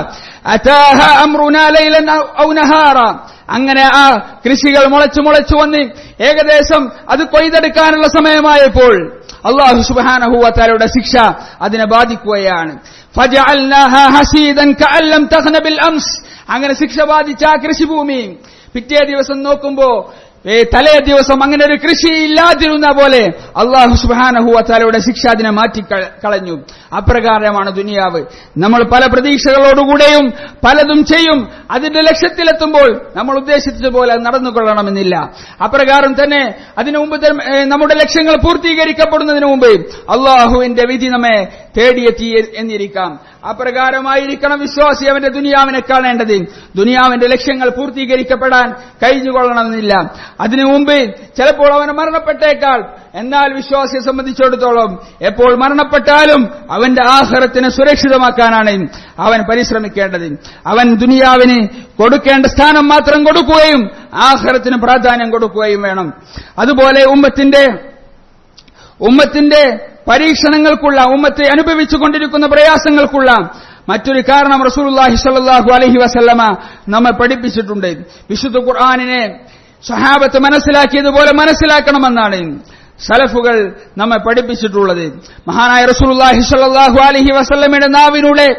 أتاها أمرنا ليلا أو- أو نهارا അങ്ങനെ ആ കൃഷികൾ മുളച്ചു മുളച്ചു വന്ന് ഏകദേശം അത് കൊയ്തെടുക്കാനുള്ള സമയമായപ്പോൾ അള്ളാഹു സുബാനഹുവത്താലയുടെ ശിക്ഷ അതിനെ ബാധിക്കുകയാണ് فجعلناها حسيدا كأن لم تغن بالأمس അങ്ങനെ ശിക്ഷ ബാധിച്ച ആ കൃഷിഭൂമി പിറ്റേ ദിവസം നോക്കുമ്പോ ഏ, തലേ ദിവസം അങ്ങനെ ഒരു കൃഷി ഇല്ലാതിരുന്ന പോലെ അള്ളാഹു സുബാനഹു അത്താലയുടെ ശിക്ഷ അതിനെ മാറ്റി ക- കളഞ്ഞു അപ്രകാരമാണ് ദുനിയാവ് നമ്മൾ പല പ്രതീക്ഷകളോടുകൂടെയും പലതും ചെയ്യും അതിന്റെ ലക്ഷ്യത്തിലെത്തുമ്പോൾ നമ്മൾ ഉദ്ദേശിച്ചതുപോലെ അത് നടന്നുകൊള്ളണമെന്നില്ല അപ്രകാരം തന്നെ അതിനു മുമ്പ് തന്നെ, ഏ, നമ്മുടെ ലക്ഷ്യങ്ങൾ പൂർത്തീകരിക്കപ്പെടുന്നതിന് മുമ്പ് അള്ളാഹുവിന്റെ വിധി നമ്മെ തേടിയെത്തി എന്നിരിക്കാം അപ്രകാരമായിരിക്കണം വിശ്വാസി അവന്റെ ദുനിയാവിനെ കാണേണ്ടത് ദുനിയാവിന്റെ ലക്ഷ്യങ്ങൾ പൂർത്തീകരിക്കപ്പെടാൻ കഴിഞ്ഞുകൊള്ളണമെന്നില്ല അതിനു മുമ്പ് ചിലപ്പോൾ അവന് മരണപ്പെട്ടേക്കാൾ എന്നാൽ വിശ്വാസിയെ സംബന്ധിച്ചിടത്തോളം എപ്പോൾ മരണപ്പെട്ടാലും അവന്റെ ആഹാരത്തിനെ സുരക്ഷിതമാക്കാനാണ് അവൻ പരിശ്രമിക്കേണ്ടത് അവൻ ദുനിയാവിന് കൊടുക്കേണ്ട സ്ഥാനം മാത്രം കൊടുക്കുകയും ആഹാരത്തിന് പ്രാധാന്യം കൊടുക്കുകയും വേണം അതുപോലെ ഉമ്മത്തിന്റെ ഉമ്മത്തിന്റെ പരീക്ഷണങ്ങൾക്കുള്ള ഉമ്മത്തെ അനുഭവിച്ചുകൊണ്ടിരിക്കുന്ന പ്രയാസങ്ങൾക്കുള്ള മറ്റൊരു കാരണം റസൂലുള്ളാഹി സ്വല്ലല്ലാഹു അലൈഹി വസല്ലമ നമ്മെ പഠിപ്പിച്ചിട്ടുണ്ട് വിശുദ്ധ ഖുർആനിനെ സ്വഹാബത്ത് മനസ്സിലാക്കിയതുപോലെ മനസ്സിലാക്കണമെന്നാണ് സലഫുകൾ നമ്മെ പഠിപ്പിച്ചിട്ടുള്ളത് മഹാനായ റസൂലുള്ളാഹി സ്വല്ലല്ലാഹു അലൈഹി വസല്ലമയുടെ നാവിലൂടെ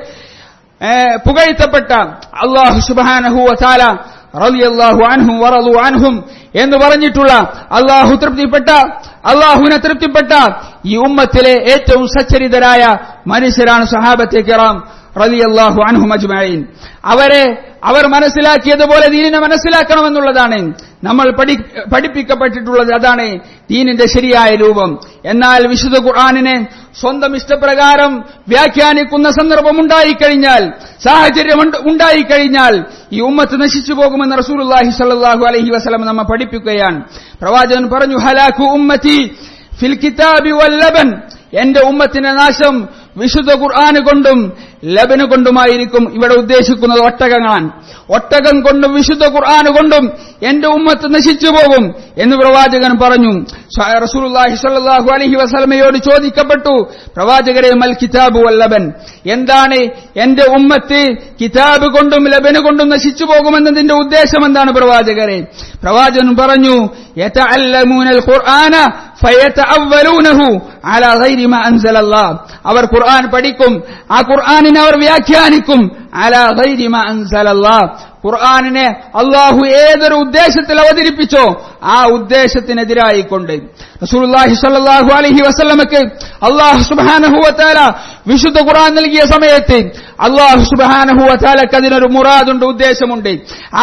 ഏ, പുകഴ്ത്തപ്പെട്ട അള്ളാഹു സുബ്ഹാനഹു വതആല റളിയല്ലാഹു അൻഹും വറളു അൻഹും എന്ന് പറഞ്ഞിട്ടുള്ള അള്ളാഹു തൃപ്തിപ്പെട്ട അള്ളാഹുവിനെ തൃപ്തിപ്പെട്ട ഈ ഉമ്മത്തിലെ ഏറ്റവും സച്ചരിതരായ മനുഷ്യരാണ് സഹാബത്തെ കിറാം റളിയല്ലാഹു അൻഹും അജ്മഈൻ അവരെ അവർ മനസ്സിലാക്കിയതുപോലെ ദീനിനെ മനസ്സിലാക്കണമെന്നുള്ളതാണ് നമ്മൾ പഠി പഠിപ്പിക്കപ്പെട്ടിട്ടുള്ളത് അതാണ് ദീനിന്റെ ശരിയായ രൂപം എന്നാൽ വിശുദ്ധ ഖുർആാനിനെ സ്വന്തം ഇഷ്ടപ്രകാരം വ്യാഖ്യാനിക്കുന്ന സന്ദർഭം ഉണ്ടായിക്കഴിഞ്ഞാൽ സാഹചര്യം ഉണ്ട്- ഉണ്ടായിക്കഴിഞ്ഞാൽ ഈ ഉമ്മത്ത് നശിച്ചു പോകുമെന്ന് റസൂലുള്ളാഹി സ്വല്ലല്ലാഹു അലൈഹി വസല്ലം നമ്മെ പഠിപ്പിക്കുകയാണ് പ്രവാചകൻ പറഞ്ഞു ഹലാഖു ഉമ്മത്തി ഫിൽ കിതാബി വൽ ലബൻ എന്റെ ഉമ്മത്തിന്റെ നാശം വിശുദ്ധ ഖുർആന് കൊണ്ടും ലബന് കൊണ്ടുമായിരിക്കും ഇവിടെ ഉദ്ദേശിക്കുന്നത് ഒട്ടകങ്ങളാണ് ഒട്ടകം കൊണ്ടും വിശുദ്ധ ഖുർആന് കൊണ്ടും എന്റെ ഉമ്മത്ത് നശിച്ചു പോകും എന്ന് പ്രവാചകൻ പറഞ്ഞു സ- റസൂലുള്ളാഹി സ്വല്ലല്ലാഹു അലൈഹി വസല്ലമയോട് ചോദിക്കപ്പെട്ടു പ്രവാചകരെ മൽ കിതാബു വൽ ലബൻ എന്താണ് എന്റെ ഉമ്മത്ത് കിതാബ് കൊണ്ടും ലബന് കൊണ്ടും നശിച്ചു പോകുമെന്നതിന്റെ ഉദ്ദേശം എന്താണ് പ്രവാചകരെ പ്രവാചകൻ പറഞ്ഞു യതഅല്ലമൂനൽ ഖുർആന ഫയതഅവ്വലൂനഹു അലാ ഗൈരി മാ അൻസലല്ലാഹ് അവർ ഖുർആൻ പഠിക്കും ആ ഖുർആനിനെ അവർ വ്യാഖ്യാനിക്കും അലാ ഗൈരി മാ അൻസലല്ലാഹ് ഖുർആനിനെ അള്ളാഹു ഏതൊരു ഉദ്ദേശത്തിൽ അവതരിപ്പിച്ചോ ആ ഉദ്ദേശത്തിനെതിരായിക്കൊണ്ട് റസൂലുള്ളാഹി സ്വല്ലല്ലാഹു അലൈഹി വസല്ലമക്ക് അള്ളാഹു സുബ്ഹാനഹു വതആല വിശുദ്ധ ഖുർആൻ നൽകിയ സമയത്ത് അള്ളാഹു സുബ്ഹാനഹു വതആലക്ക് അതിനൊരു മുറാദുണ്ട് ഉദ്ദേശമുണ്ട് ആ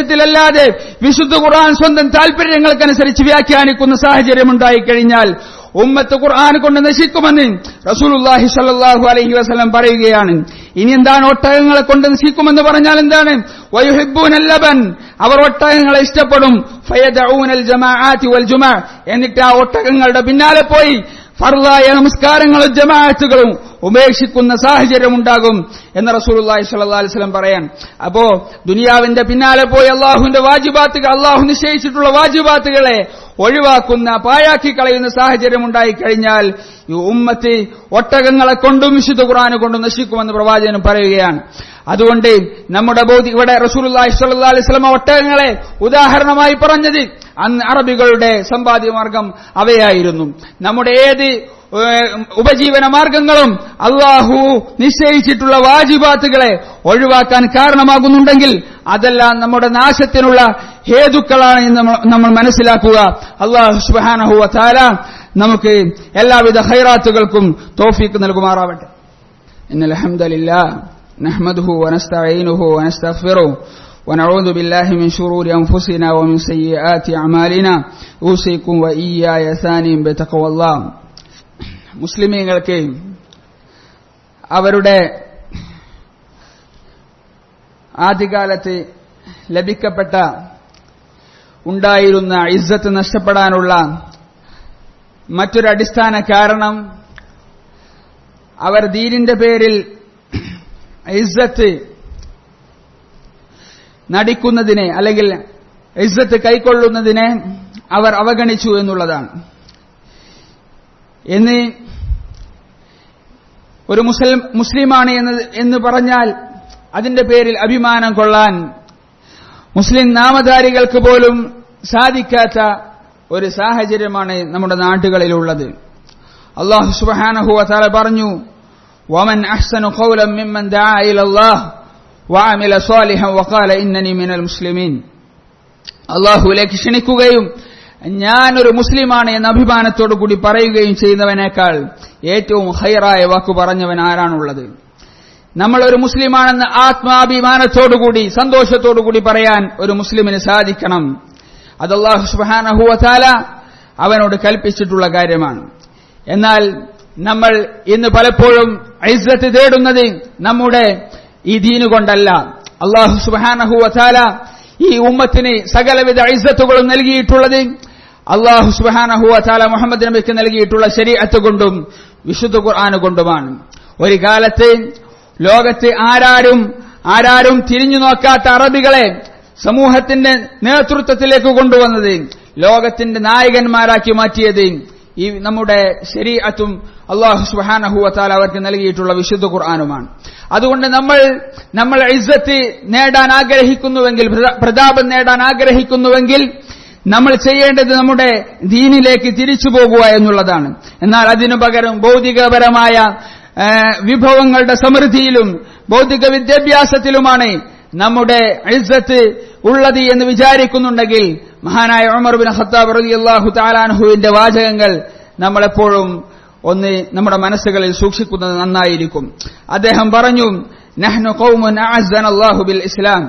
ഉദ്ദേശത്തിലല്ലാതെ വിശുദ്ധ ഖുർആൻ സ്വന്തം താല്പര്യങ്ങൾക്കനുസരിച്ച് വ്യാഖ്യാനിക്കുന്ന സാഹചര്യം ഉണ്ടായിക്കഴിഞ്ഞാൽ ഉമ്മത്ത് ഖുർആൻ കൊണ്ട് നശിക്കുമെന്ന് റസൂലുള്ളാഹി സ്വല്ലല്ലാഹു അലൈഹി വസല്ലം പറയുകയാണ് ഇനി എന്താണ് ഒട്ടകങ്ങളെ കൊണ്ട് നശിക്കുമെന്ന് പറഞ്ഞാൽ എന്താണ് വയുഹിബ്ബൂനൽ ലബൻ അവർ ഒട്ടകങ്ങളെ ഇഷ്ടപ്പെടും ഫയദഊനൽ ജമാഅത്തി വൽ ജുമാ എന്നിട്ട് ആ ഒട്ടകങ്ങളുടെ പിന്നാലെ പോയി ഫർദായ നമസ്കാരങ്ങളും ജമാഅത്തുകളും ഉപേക്ഷിക്കുന്ന സാഹചര്യം ഉണ്ടാകും എന്ന് റസൂലുള്ളാഹി സ്വല്ലല്ലാഹു അലൈഹി വസല്ലം പറയാൻ അപ്പോ ദുനിയാവിന്റെ പിന്നാലെ പോയി അള്ളാഹുവിന്റെ വാജിബാത്തുകൾ അള്ളാഹു നിശ്ചയിച്ചിട്ടുള്ള വാജിബാത്തുകളെ ഒഴിവാക്കുന്ന പായാക്കി കളയുന്ന സാഹചര്യം ഉണ്ടായി കഴിഞ്ഞാൽ ഈ ഉമ്മത്ത് ഒട്ടകങ്ങളെ കൊണ്ടും വിശുദ്ധ ഖുർആനെ കൊണ്ടും നശിക്കുമെന്ന് പ്രവാചകനും പറയുകയാണ് അതുകൊണ്ട് നമ്മുടെ ബോധി ഇവിടെ റസൂലുള്ളാഹി സ്വല്ലല്ലാഹു അലൈഹി വസല്ലം ഒട്ടകങ്ങളെ ഉദാഹരണമായി പറഞ്ഞത് അന്ന് അറബികളുടെ സമ്പാദ്യ മാർഗം അവയായിരുന്നു നമ്മുടെ ഏത് ഉപജീവന മാർഗങ്ങളും അള്ളാഹു നിശ്ചയിച്ചിട്ടുള്ള വാജിബാത്തുകളെ ഒഴിവാക്കാൻ കാരണമാകുന്നുണ്ടെങ്കിൽ അതെല്ലാം നമ്മുടെ നാശത്തിനുള്ള ഹേതുക്കളാണ് എന്ന് നമ്മൾ മനസ്സിലാക്കുക അള്ളാഹു സുബാനഹുവ താര നമുക്ക് എല്ലാവിധ ഹൈറാത്തുകൾക്കും തോഫീക്ക് നൽകുമാറാവട്ടെ إن الحمد لله نحمده ونستعينه ونستغفره ونعوذ بالله من شرور أنفسنا ومن سيئات أعمالنا أوصيكم وإياي ثاني بتقوى الله മുസ്ലിമീങ്ങൾക്ക് അവരുടെ ആദ്യകാലത്ത് ലഭിക്കപ്പെട്ട ഉണ്ടായിരുന്ന ഇസ്സത്ത് നഷ്ടപ്പെടാനുള്ള മറ്റൊരടിസ്ഥാന കാരണം അവർ ദീനിന്റെ പേരിൽ ഇസ്സത്ത് നടിക്കുന്നതിനെ അല്ലെങ്കിൽ ഇസ്സത്ത് കൈക്കൊള്ളുന്നതിനെ അവർ അവഗണിച്ചു എന്നുള്ളതാണ് എന്ന് ഒരു മുസ്ലിം മുസ്ലിമാണ് എന്ന് എന്ന് പറഞ്ഞാൽ അതിന്റെ പേരിൽ അഭിമാനം കൊള്ളാൻ മുസ്ലിം നാമധാരികൾക്ക് പോലും സാധിക്കാത്ത ഒരു സാഹചര്യമാണ് നമ്മുടെ നാട്ടുകളിലുള്ളത് അള്ളാഹു സുബ്ഹാനഹു വതആല പറഞ്ഞു വമൻ അഹ്സനു ഖൗലൻ മിമ്മൻ ദആ ഇലല്ലാഹ് വഅമില സാലിഹൻ വഖാല ഇന്നനി മിനൽ മുസ്ലിമീൻ അള്ളാഹുവിലേക്ക് ക്ഷണിക്കുകയും ഞാനൊരു മുസ്ലിമാണ് എന്ന അഭിമാനത്തോടു കൂടി പറയുകയും ചെയ്യുന്നവനേക്കാൾ ഏറ്റവും ഹൈറായ വാക്കു പറഞ്ഞവൻ ആരാണുള്ളത് നമ്മൾ ഒരു മുസ്ലിമാണെന്ന് ആത്മാഭിമാനത്തോടുകൂടി സന്തോഷത്തോടുകൂടി പറയാൻ ഒരു മുസ്ലിമിന് സാധിക്കണം അത് അള്ളാഹു സുബാനഹുവല അവനോട് കൽപ്പിച്ചിട്ടുള്ള കാര്യമാണ് എന്നാൽ നമ്മൾ ഇന്ന് പലപ്പോഴും ഐസത്ത് തേടുന്നത് നമ്മുടെ ഈ ദീനുകൊണ്ടല്ല അള്ളാഹു സുബാനഹുവല ഈ ഉമ്മത്തിന് സകലവിധ ഐസത്തുകളും നൽകിയിട്ടുള്ളത് അള്ളാഹു സുബാനഹുവല മുഹമ്മദ് നബിക്ക് നൽകിയിട്ടുള്ള ശരീഅത്ത് കൊണ്ടും വിശുദ്ധ ഖുർആൻ കൊണ്ടുമാണ് ഒരു കാലത്ത് ലോകത്ത് ആരാരും ആരാരും തിരിഞ്ഞു നോക്കാത്ത അറബികളെ സമൂഹത്തിന്റെ നേതൃത്വത്തിലേക്ക് കൊണ്ടുവന്നത് ലോകത്തിന്റെ നായകന്മാരാക്കി മാറ്റിയത് ഈ നമ്മുടെ ശരീഅത്തും അള്ളാഹു സുബാനഹുവത്താൽ അവർക്ക് നൽകിയിട്ടുള്ള വിശുദ്ധ ഖുർആാനുമാണ് അതുകൊണ്ട് നമ്മൾ നമ്മൾ ഇസ്സത്ത് നേടാൻ ആഗ്രഹിക്കുന്നുവെങ്കിൽ പ്രതാപം നേടാൻ ആഗ്രഹിക്കുന്നുവെങ്കിൽ നമ്മൾ ചെയ്യേണ്ടത് നമ്മുടെ ദീനിലേക്ക് തിരിച്ചു പോകുക എന്നുള്ളതാണ് എന്നാൽ അതിനു പകരം ഭൗതികപരമായ വിഭവങ്ങളുടെ സമൃദ്ധിയിലും ഭൗതിക വിദ്യാഭ്യാസത്തിലുമാണ് നമ്മുടെ ഇസ്സത്ത് ഉള്ളത് എന്ന് വിചാരിക്കുന്നുണ്ടെങ്കിൽ മഹാനായ ഉമർ ബിൻ ഖത്താബ് റളിയല്ലാഹു താലാൻഹുവിന്റെ വാചകങ്ങൾ നമ്മളെപ്പോഴും ഒന്ന് നമ്മുടെ മനസ്സുകളിൽ സൂക്ഷിക്കുന്നത് നന്നായിരിക്കും അദ്ദേഹം പറഞ്ഞു നഹ്നു ഖൗമുൻ അഅസ്സനല്ലാഹു ബിൽ ഇസ്ലാം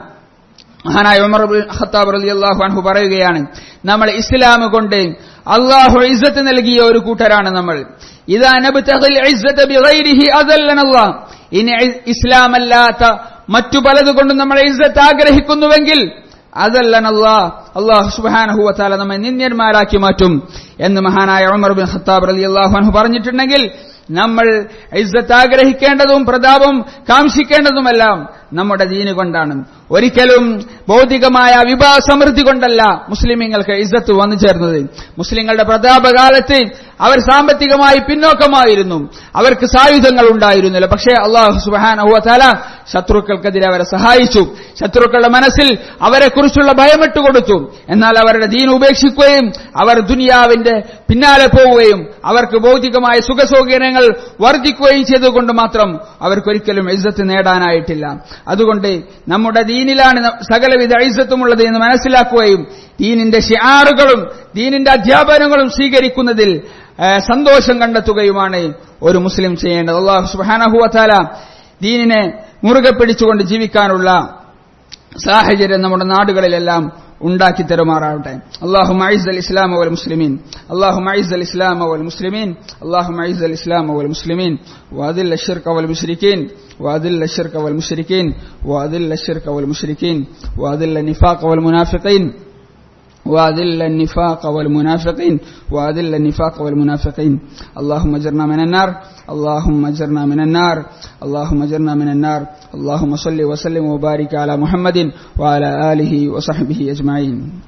മഹാനായ ഉമർ ബിൻ ഖത്താബ് റളിയല്ലാഹു അൻഹു പറയുകയാണ് നമ്മൾ ഇസ്ലാം കൊണ്ട് അള്ളാഹു ഇസ്സത്ത് നൽകിയ ഒരു കൂട്ടരാണ് നമ്മൾ ഇതാ നബ്തഗിൽ ഇസ്സത ബിഗൈരിഹി അദല്ലനല്ലാഹ് ഇനി ഇസ്ലാം അല്ലാത്ത മറ്റു പലതുകൊണ്ടും നമ്മൾ ഇസ്സത്ത് ആഗ്രഹിക്കുന്നുവെങ്കിൽ അതല്ലനല്ലാ അള്ളാഹു സുബ്ഹാനഹു വതആല നമ്മെ നിന്ദ്യന്മാരാക്കി മാറ്റും എന്ന് മഹാനായ ഉമർ ബിൻ ഖത്താബ് റളിയല്ലാഹു അൻഹു പറഞ്ഞിട്ടുണ്ടെങ്കിൽ നമ്മൾ ഇസ്സത്ത് ആഗ്രഹിക്കേണ്ടതും പ്രതാപം കാംക്ഷിക്കേണ്ടതുമെല്ലാം നമ്മുടെ ദീന് കൊണ്ടാണ് ഒരിക്കലും ഭൗതികമായ വിവാഹ സമൃദ്ധി കൊണ്ടല്ല മുസ്ലിമീങ്ങൾക്ക് ഇസ്സത്ത് വന്നു ചേർന്നത് മുസ്ലിങ്ങളുടെ പ്രതാപകാലത്ത് അവർ സാമ്പത്തികമായി പിന്നോക്കമായിരുന്നു അവർക്ക് സായുധങ്ങൾ ഉണ്ടായിരുന്നില്ല പക്ഷേ അള്ളാഹു സുബാനഹുവല ശത്രുക്കൾക്കെതിരെ അവരെ സഹായിച്ചു ശത്രുക്കളുടെ മനസ്സിൽ അവരെക്കുറിച്ചുള്ള ഭയമിട്ട് കൊടുത്തു എന്നാൽ അവരുടെ ദീൻ ഉപേക്ഷിക്കുകയും അവർ ദുനിയാവിന്റെ പിന്നാലെ പോവുകയും അവർക്ക് ഭൗതികമായ സുഖസൗകര്യങ്ങൾ വർദ്ധിക്കുകയും ചെയ്തുകൊണ്ട് മാത്രം അവർക്കൊരിക്കലും ഇസ്സത്ത് നേടാനായിട്ടില്ല അതുകൊണ്ട് നമ്മുടെ ദീനിലാണ് സകലവിധ ഐസത്തുമുള്ളത് എന്ന് മനസ്സിലാക്കുകയും ദീനിന്റെ ഷിയാറുകളും ദീനിന്റെ അധ്യാപനങ്ങളും സ്വീകരിക്കുന്നതിൽ സന്തോഷം കണ്ടെത്തുകയുമാണ് ഒരു മുസ്ലിം ചെയ്യേണ്ടത് അള്ളാഹു സുബാനഹുവല ദീനിനെ മുറുകെ പിടിച്ചുകൊണ്ട് ജീവിക്കാനുള്ള സാഹചര്യം നമ്മുടെ നാടുകളിലെല്ലാം ഉണ്ടാക്കി തരുമാറാവട്ടെ അള്ളാഹു മൈസ് അൽ ഇസ്ലാം വൽ മുസ്ലിമീൻ അള്ളാഹു മൈസ് അൽ ഇസ്ലാം വൽ മുസ്ലിമീൻ അള്ളാഹു മൈസ് അൽ ഇസ്ലാം വൽ മുസ്ലിമീൻ وأذل الشرك والمشركين وأذل الشرك والمشركين وأذل الشرك والمشركين وأذل النفاق والمنافقين وأذل النفاق والمنافقين وأذل النفاق والمنافقين اللهم اجرنا من النار اللهم اجرنا من النار اللهم اجرنا من النار اللهم صل وسلم وبارك على محمد وعلى آله وصحبه أجمعين